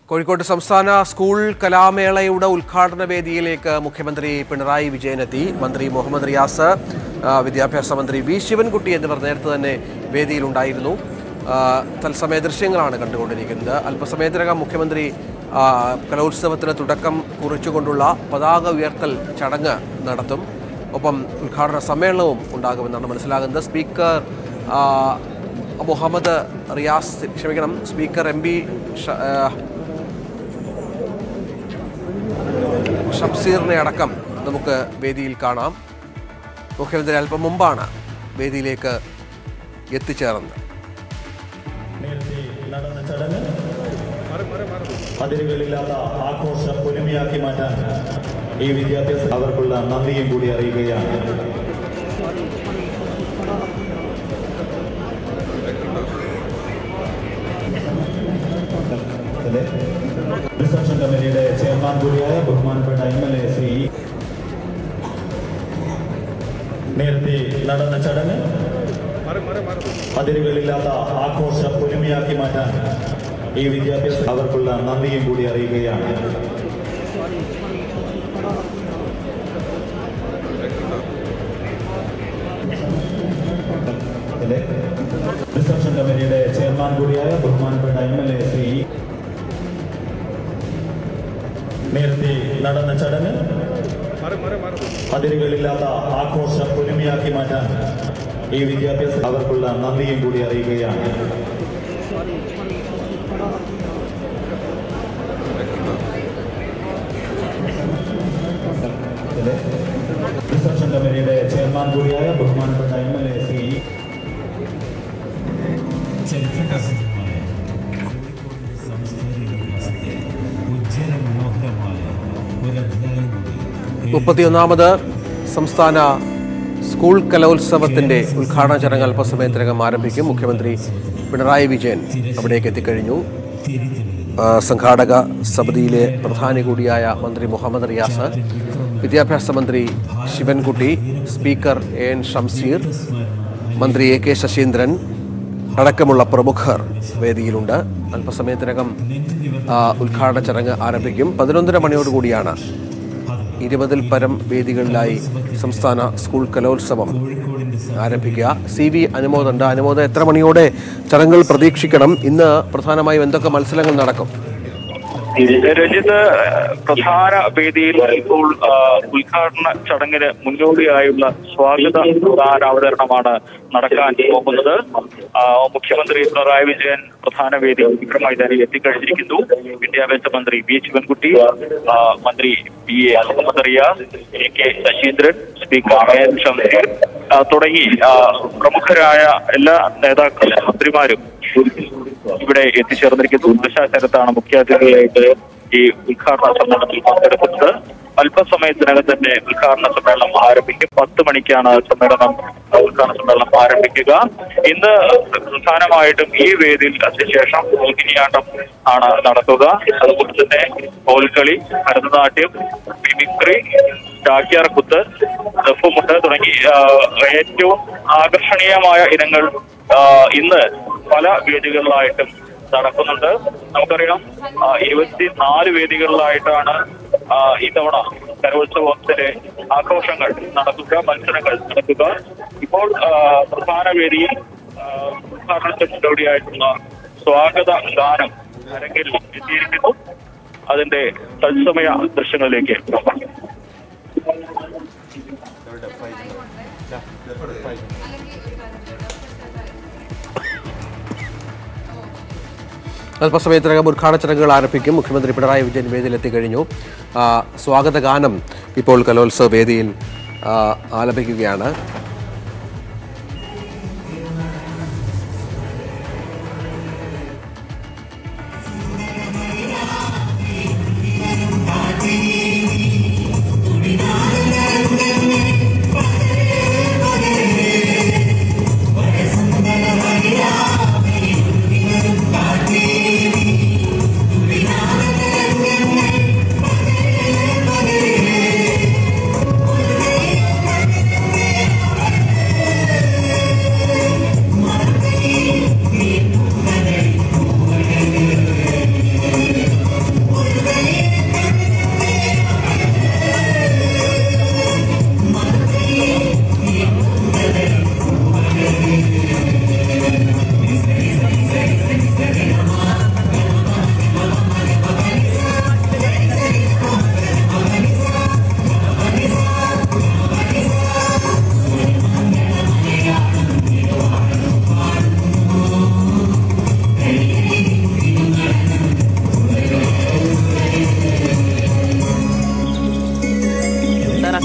കോഴിക്കോട് സംസ്ഥാന സ്കൂൾ കലാമേളയുടെ ഉദ്ഘാടന വേദിയിലേക്ക് മുഖ്യമന്ത്രി പിണറായി വിജയനെത്തി മന്ത്രി മുഹമ്മദ് റിയാസ് ആ, വിദ്യാഭ്യാസ മന്ത്രി വി ശിവൻകുട്ടി എന്നിവർ നേരത്തെ തന്നെ വേദിയിലുണ്ടായിരുന്നു ആ, തത്സമയ ദൃശ്യങ്ങളാണ് കണ്ടുകൊണ്ടിരിക്കുന്നത് അല്പസമയത്തിനകം മുഖ്യമന്ത്രി ആ, കലോത്സവത്തിന് തുടക്കം കുറിച്ചുകൊണ്ടുള്ള പതാക ഉയർത്തൽ ചടങ്ങ് നടത്തും ഒപ്പം ഉദ്ഘാടന സമ്മേളനവും ഉണ്ടാകുമെന്നാണ് മനസ്സിലാകുന്നത് സ്പീക്കർ ആ, മുഹമ്മദ് റിയാസ് ക്ഷമിക്കണം സ്പീക്കർ എം പി ഷംസീറിനെ അടക്കം നമുക്ക് വേദിയിൽ കാണാം മുഖ്യമന്ത്രി അല്പം മുമ്പാണ് വേദിയിലേക്ക് എത്തിച്ചേർന്നത് നേരത്തെ നടന്ന ചടങ്ങ് അതിരുകളില്ലാത്ത ആഘോഷ പൊലിമയാക്കി മാറ്റാൻ ഈ വിദ്യാഭ്യാസ അവർക്കുള്ള നന്ദിയും കൂടി അറിയുകയാണ് ഇതിലെ റിസപ്ഷൻ കമ്മിറ്റിയുടെ ചെയർമാൻ കൂടിയായ ബഹുമാനപ്പെട്ട എം എൽ എ ശ്രീ നേരത്തെ നടന്ന ചടങ്ങ് അതിരുകളില്ലാത്ത ആഘോഷ പൊലിമയാക്കി മാറ്റാൻ ഈ വിദ്യാഭ്യാസ അവർക്കുള്ള നന്ദിയും കൂടി അറിയുകയാണ് ഇതിലെ റിസപ്ഷൻ കമ്മിറ്റിയുടെ ചെയർമാൻ കൂടിയായ ബഹുമാനപ്പെട്ട എം എൽ എ ശ്രീ നേരത്തെ നടന്ന ചടങ്ങ് അതിരുകളില്ലാത്ത ആഘോഷ പൊലിമയാക്കി മാറ്റാൻ ഈ വിദ്യാഭ്യാസ അവർക്കുള്ള നന്ദിയും കൂടി അറിയുകയാണ് ഇതിലെ റിസപ്ഷൻ കമ്മിറ്റിയുടെ ചെയർമാൻ കൂടിയായ ബഹുമാനപ്പെട്ട എം എൽ എ ശ്രീ ചരിത്രപ്രസിദ്ധമായ കോഴിക്കോട് സാംസ്കാരിക വികാസത്തെ ഉജ്ജ്വല മനോഹരമായ ഒരു അധ്യായം കൂടി മുപ്പത്തിയൊന്നാമത് സംസ്ഥാന സ്കൂൾ കലോത്സവത്തിന്റെ ഉദ്ഘാടന ചടങ്ങ് അല്പസമയത്തിനകം ആരംഭിക്കും മുഖ്യമന്ത്രി പിണറായി വിജയൻ അവിടേക്ക് എത്തിക്കഴിഞ്ഞു ആ, സംഘാടക സമിതിയിലെ പ്രധാനി കൂടിയായ മന്ത്രി മുഹമ്മദ് റിയാസ് വിദ്യാഭ്യാസ മന്ത്രി Sivankutty speaker A N Shamseer മന്ത്രി എ കെ ശശീന്ദ്രൻ അടക്കമുള്ള പ്രമുഖർ വേദിയിലുണ്ട് അല്പസമയത്തിനകം ആ, ഉദ്ഘാടന ചടങ്ങ് ആരംഭിക്കും പതിനൊന്നര മണിയോടുകൂടിയാണ് ഇരുപതിൽ പരം വേദികളിലായി സംസ്ഥാന സ്കൂൾ കലോത്സവം ആരംഭിക്കുക സി വി അനുമോദുണ്ട് അനുമോദം എത്ര മണിയോടെ ചടങ്ങുകൾ പ്രതീക്ഷിക്കണം ഇന്ന് പ്രധാനമായും എന്തൊക്കെ മത്സരങ്ങൾ നടക്കും രഞ്ജിത്ത് പ്രധാന വേദിയിൽ ഇപ്പോൾ ആ, ഉദ്ഘാടന ചടങ്ങിന് മുന്നോടിയായുള്ള സ്വാഗത പ്രധാന അവതരണമാണ് നടക്കാൻ പോകുന്നത് ആ, മുഖ്യമന്ത്രി പിണറായി വിജയൻ പ്രധാന വേദി വിക്രമായി തന്നെ എത്തിക്കഴിഞ്ഞിരിക്കുന്നു വിദ്യാഭ്യാസ മന്ത്രി വി ശിവൻകുട്ടി ആ, മന്ത്രി P A Muhammad Riyas A K Saseendran speaker A N Shamseer ആ, തുടങ്ങി ആ, പ്രമുഖരായ എല്ലാ നേതാക്കളും മന്ത്രിമാരും ഇവിടെ എത്തിച്ചേർന്നിരിക്കുന്നു ദശാശരത്താണ് മുഖ്യാതിഥിയായിട്ട് ഈ ഉദ്ഘാടന സമ്മേളനത്തിൽ പങ്കെടുക്കുന്നത് അല്പസമയത്തിനകം തന്നെ ഉദ്ഘാടന സമ്മേളനം ആരംഭിക്കും പത്ത് മണിക്കാണ് സമ്മേളനം ഉദ്ഘാടന സമ്മേളനം ആരംഭിക്കുക ഇന്ന് പ്രധാനമായിട്ടും ഈ വേദിയിൽ അതിനുശേഷം മോഹിനിയാട്ടം ആണ് നടക്കുക അതുപോലെ തന്നെ കോൽക്കളി ഭരതനാട്യം മിമിക്രി ചാക്യാർകുത്ത് ദഫുമുട്ട് തുടങ്ങി ആ, ഏറ്റവും ആകർഷണീയമായ ഇനങ്ങൾ ആ, ഇന്ന് പല വേദികളിലായിട്ടും നടക്കുന്നുണ്ട് നമുക്കറിയാം ആ, ഇരുപത്തിനാല് വേദികളിലായിട്ടാണ് ആ, ഇത്തവണ കലോത്സവത്തിലെ ആഘോഷങ്ങൾ നടക്കുക മത്സരങ്ങൾ നടക്കുക ഇപ്പോൾ ആ, പ്രധാന വേദിയിൽ ആ, ഉദ്ഘാടനത്തിന് മുന്നോടിയായിട്ടുള്ള സ്വാഗത ഗാനം അരങ്ങിൽ എത്തിയിരിക്കുന്നു അതിന്റെ തത്സമയ ദൃശ്യങ്ങളിലേക്ക് നോക്കാം അല്പസമയത്തിനകം ഉദ്ഘാടന ചടങ്ങുകൾ ആരംഭിക്കും മുഖ്യമന്ത്രി പിണറായി വിജയൻ വേദിയിലെത്തി കഴിഞ്ഞു ആ, സ്വാഗത ഗാനം ഇപ്പോൾ കലോത്സവ വേദിയിൽ ആ, ആലപിക്കുകയാണ് ും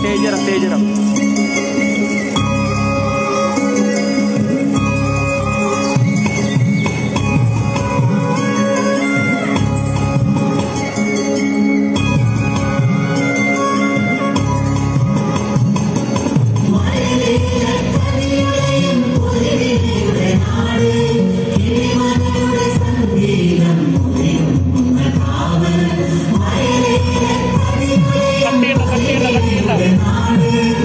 സ്റ്റേജ് ഇടാം സ്റ്റേജ് ഇടാം കട്ടിയുണ്ട കട്ടിയുണ്ട കട്ടിയുണ്ട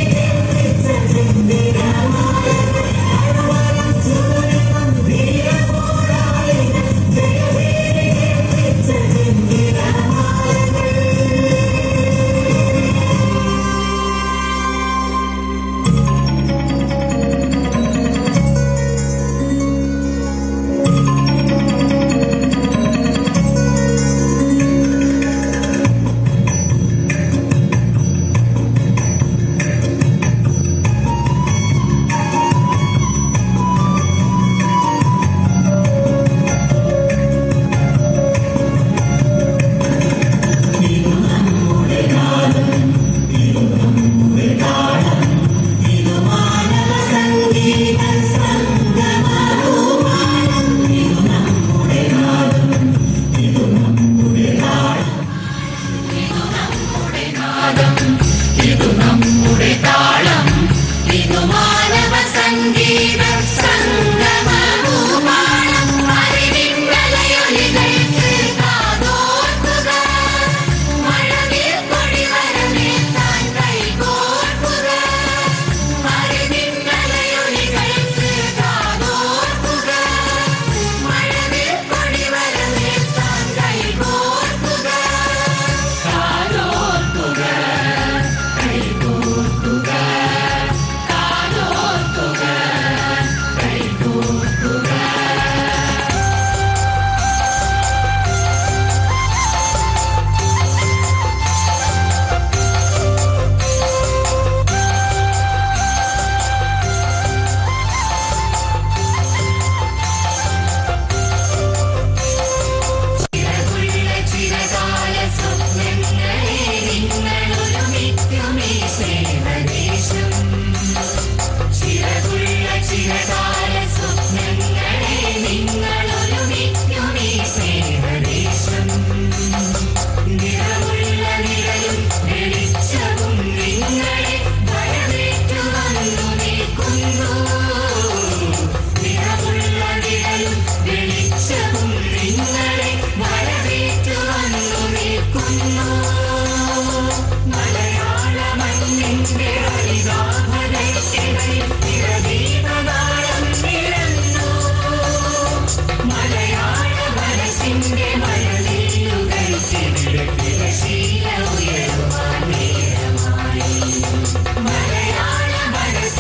ധീരപോ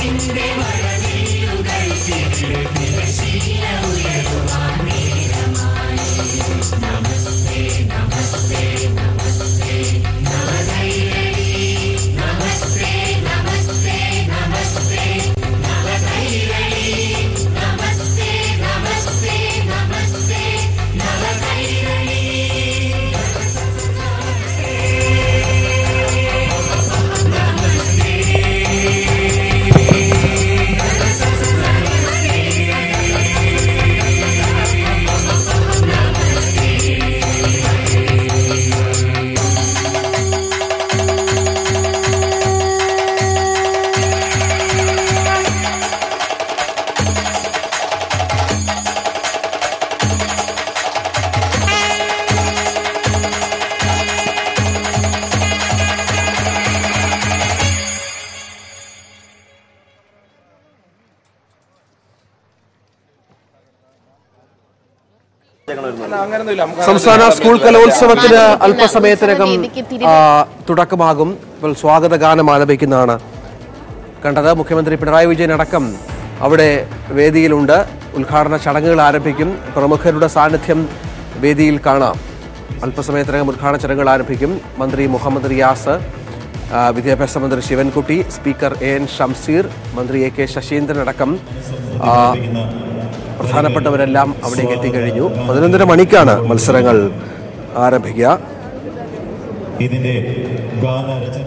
സംസ്ഥാന സ്കൂൾ കലോത്സവത്തിന് അല്പസമയത്തിനകം ആ, തുടക്കമാകും ഇപ്പോൾ സ്വാഗത ഗാനം ആലപിക്കുന്നതാണ് കണ്ടത് മുഖ്യമന്ത്രി പിണറായി വിജയൻ അടക്കം അവിടെ വേദിയിലുണ്ട് ഉദ്ഘാടന ചടങ്ങുകൾ ആരംഭിക്കും പ്രമുഖരുടെ സാന്നിധ്യം വേദിയിൽ കാണാം അല്പസമയത്തിനകം ഉദ്ഘാടന ചടങ്ങുകൾ ആരംഭിക്കും മന്ത്രി മുഹമ്മദ് റിയാസ് ആ, വിദ്യാഭ്യാസ മന്ത്രി Sivankutty speaker A N Shamseer മന്ത്രി എ കെ ശശീന്ദ്രൻ അടക്കം ആ, പ്രധാനപ്പെട്ടവരെല്ലാം അവിടേക്ക് എത്തിക്കഴിഞ്ഞു പതിനൊന്നര മണിക്കാണ് മത്സരങ്ങൾ ആരംഭിക്കുക ഇതിന്റെ ഗാനരചന